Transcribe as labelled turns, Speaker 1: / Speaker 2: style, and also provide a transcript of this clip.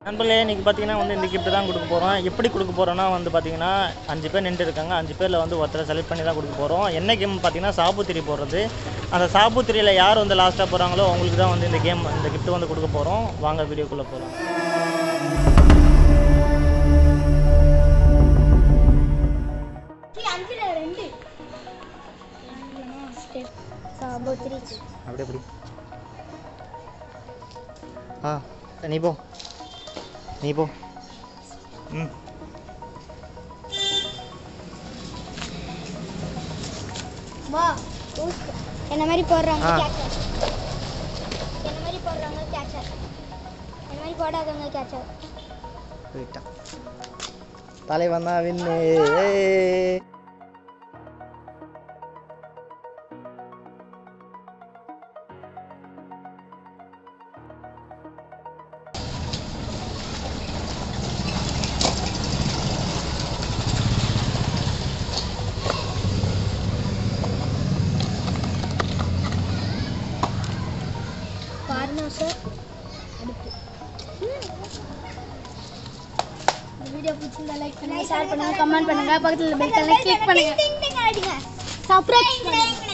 Speaker 1: நண்பர்களே இன்றைக்கி பார்த்தீங்கன்னா வந்து இந்த கிஃப்ட் தான் கொடுக்க போகிறோம் எப்படி கொடுக்க போகிறோன்னா வந்து பார்த்தீங்கன்னா அஞ்சு பேர் நின்று இருக்காங்க அஞ்சு பேரில் வந்து ஒருத்தரை செலக்ட் பண்ணி தான் கொடுக்க போகிறோம் என்ன கேம் பார்த்தீங்கன்னா சாப்புத்திரி போடுறது அந்த சாப்புத்திரியில் யார் வந்து லாஸ்ட்டாக போகிறாங்களோ அவங்களுக்கு தான் வந்து இந்த கேம் இந்த கிஃப்ட் வந்து கொடுக்க போகிறோம் வாங்க வீடியோக்குள்ளே போகிறோம்
Speaker 2: அஞ்சுல ரெண்டு சாபோத்ரி
Speaker 1: அப்படி எப்படி ஆ நீ போ நீ போ ம்
Speaker 2: வா என்ன மாதிரி போடுறவங்க
Speaker 1: ஆ.
Speaker 2: கேட்சர் என்ன மாதிரி போடுறவங்க கேட்சர் என்ன மாதிரி போடாதவங்க கேட்சர்
Speaker 1: போயிட்டான் தலைவன் தான் வின்னு
Speaker 2: பாருங்க சார் அடுத்து இந்த வீடியோ பிடிச்சிருந்தா லைக் பண்ணுங்க ஷேர் பண்ணுங்க கமெண்ட் பண்ணுங்க பக்கத்துல பெல் ஐகானை கிளிக் பண்ணுங்க சப்ஸ்கிரைப் பண்ணுங்க